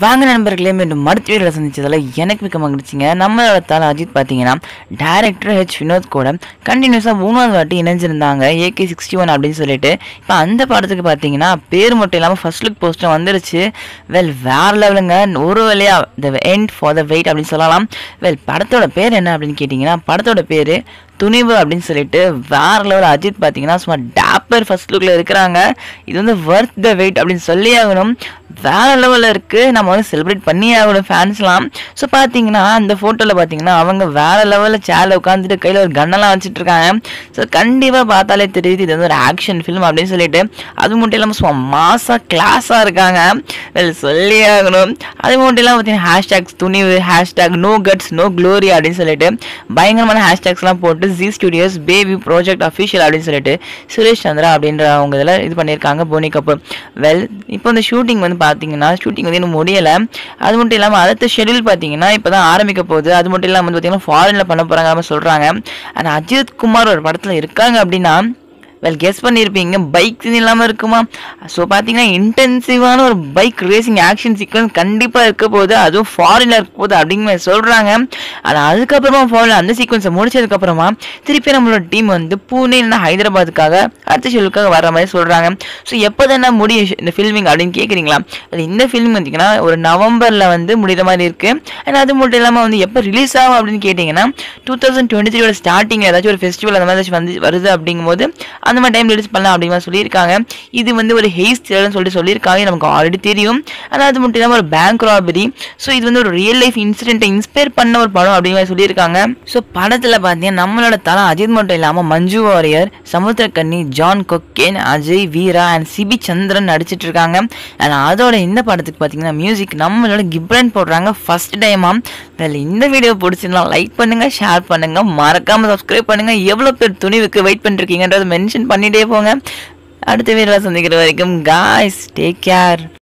வாங்க நண்பர்களே மீண்டும் மருத்துவ வீடியோவில் சந்திச்சதில் எனக்கு மிக்க மகிழ்ச்சிங்க நம்மளோட தலை அஜித் பார்த்தீங்கன்னா டேரக்டர் ஹெச் வினோத் கூட கண்டினியூஸாக மூணாவது வாட்டி இணைஞ்சிருந்தாங்க ஏகே சிக்ஸ்டி ஒன் அப்படின்னு சொல்லிட்டு இப்போ அந்த படத்துக்கு பார்த்தீங்கன்னா பேர் மட்டும் இல்லாமல் ஃபர்ஸ்ட் லுக் போஸ்டர் வந்துருச்சு வெல் வேற லெவலுங்க ஒரு வழியா the end for the wait அப்படின்னு சொல்லலாம் வெல் படத்தோட பேர் என்ன அப்படின்னு கேட்டிங்கன்னா படத்தோட பேர் துணிவு அப்படின்னு சொல்லிட்டு வேற லெவல் அஜித் பார்த்தீங்கன்னா சும்மா டேப்பர் ஃபர்ஸ்ட் லுக்கில் இருக்கிறாங்க இது வந்து ஒர்த் த வெயிட் அப்படின்னு சொல்லி ஆகணும் வேற லெவலில் இருக்குது நம்ம வந்து செலிப்ரேட் பண்ணி ஆகணும் ஃபேன்ஸ்லாம் ஸோ பார்த்தீங்கன்னா அந்த ஃபோட்டோவில் பார்த்தீங்கன்னா அவங்க வேற லெவலில் சேரில் உட்காந்துட்டு கையில் ஒரு கன்னெல்லாம் வச்சுட்டு இருக்காங்க ஸோ கண்டிப்பாக பார்த்தாலே தெரியுது இது வந்து ஒரு ஆக்ஷன் ஃபிலிம் அப்படின்னு சொல்லிட்டு அது மட்டும் இல்லாமல் சும்மா மாசாக கிளாஸாக இருக்காங்க வெல் சொல்லி ஆகணும் அது மட்டும் இல்லாமல் பார்த்தீங்கன்னா hashtags Thunivu hashtag no guts no glory அப்படின்னு சொல்லிட்டு பயங்கரமான ஹேஷ்டேக்ஸ்லாம் போட்டு G studios baby project official அப்படின்னு சொல்லிட்டு சுரேஷ் சந்திரா அப்படின்ற அவங்க இதில் இது பண்ணியிருக்காங்க போனி கபூர் வெல் இப்போ இந்த ஷூட்டிங் வந்து பார்த்தீங்கன்னா ஷூட்டிங் வந்து இன்னும் முடியலை அது மட்டும் இல்லாமல் அடுத்த ஷெடியூல் பார்த்தீங்கன்னா இப்போ தான் ஆரம்பிக்க போகுது அது மட்டும் இல்லாமல் வந்து பார்த்தீங்கன்னா ஃபாரினில் பண்ண போகிறாங்க அப்படின்னு சொல்கிறாங்க ஆனால் அஜித் குமார் ஒரு படத்தில் இருக்காங்க அப்படின்னா வெல் கெஸ் பண்ணியிருப்பீங்க பைக் இல்லாமல் இருக்குமா ஸோ பார்த்தீங்கன்னா இன்டென்சிவான ஒரு பைக் ரேசிங் ஆக்ஷன் சீக்வன்ஸ் கண்டிப்பாக இருக்க போகுது அதுவும் ஃபாரினில் இருக்க போகுது அப்படிங்கிற மாதிரி சொல்கிறாங்க ஆனால் அதுக்கப்புறமா ஃபாரின் அந்த சீக்வன்ஸை முடிச்சதுக்கப்புறமா திருப்பி நம்மளோட டீம் வந்து பூனே இல்லைன்னா ஹைதராபாத்துக்காக அடுத்த ஷெல்லுக்காக வர மாதிரி சொல்கிறாங்க ஸோ எப்போ தானே முடியும் இந்த ஃபில்மிங் அப்படின்னு கேட்குறீங்களா அது இந்த ஃபில்ம் பார்த்தீங்கன்னா ஒரு நவம்பரில் வந்து முடிகிற மாதிரி இருக்குது அண்ட் அது மட்டும் இல்லாமல் வந்து எப்போ ரிலீஸ் ஆகும் அப்படின்னு கேட்டிங்கன்னா டூ தௌசண்ட் டுவெண்ட்டி த்ரீயோட ஸ்டார்டிங் ஏதாச்சும் ஒரு ஃபெஸ்டிவல் அந்த மாதிரி ஏதாச்சும் வந்து வருது அப்படிங்கும்போது அந்த மாதிரி டைம் ரிலீஸ் பண்ணலாம் அப்படிங்கிற மாதிரி சொல்லியிருக்காங்க இது வந்து ஒரு ஹெய்ஸ் த்ரில்லர்னு சொல்லிட்டு சொல்லியிருக்காங்க இது நமக்கு ஆல்ரெடி தெரியும் ஆனால் அது மட்டும் இல்லாமல் ஒரு பேங்க் ராபரி ஸோ இது வந்து ஒரு ரியல் லைஃப் இன்சிடென்ட்டை இன்ஸ்பயர் பண்ண ஒரு படம் அப்படிங்கிற மாதிரி சொல்லியிருக்காங்க ஸோ படத்தில் பார்த்தீங்கன்னா நம்மளோட தலை அஜித் மட்டும் இல்லாமல் மஞ்சு வாரியர் சமுத்திரக்கன்னி ஜான் கொக்கேன் அஜய் வீரா அண்ட் சிபி சந்திரன் நடிச்சிட்டு இருக்காங்க அண்ட் அதோட இந்த படத்துக்கு பார்த்தீங்கன்னா மியூசிக் நம்மளோட கிப்ரன் போடுறாங்க ஃபர்ஸ்ட் டைமாக அதில் இந்த வீடியோ பிடிச்சிருந்தா லைக் பண்ணுங்க ஷேர் பண்ணுங்க மறக்காம சப்ஸ்கிரைப் பண்ணுங்க எவ்வளோ பேர் துணிவுக்கு வெயிட் பண்ணிருக்கீங்கன்றதை மென்ஷன் பண்ணிட்டே போங்க அடுத்த வீடியோவில் சந்திக்கிற வரைக்கும் காய்ஸ் டேக் கேர்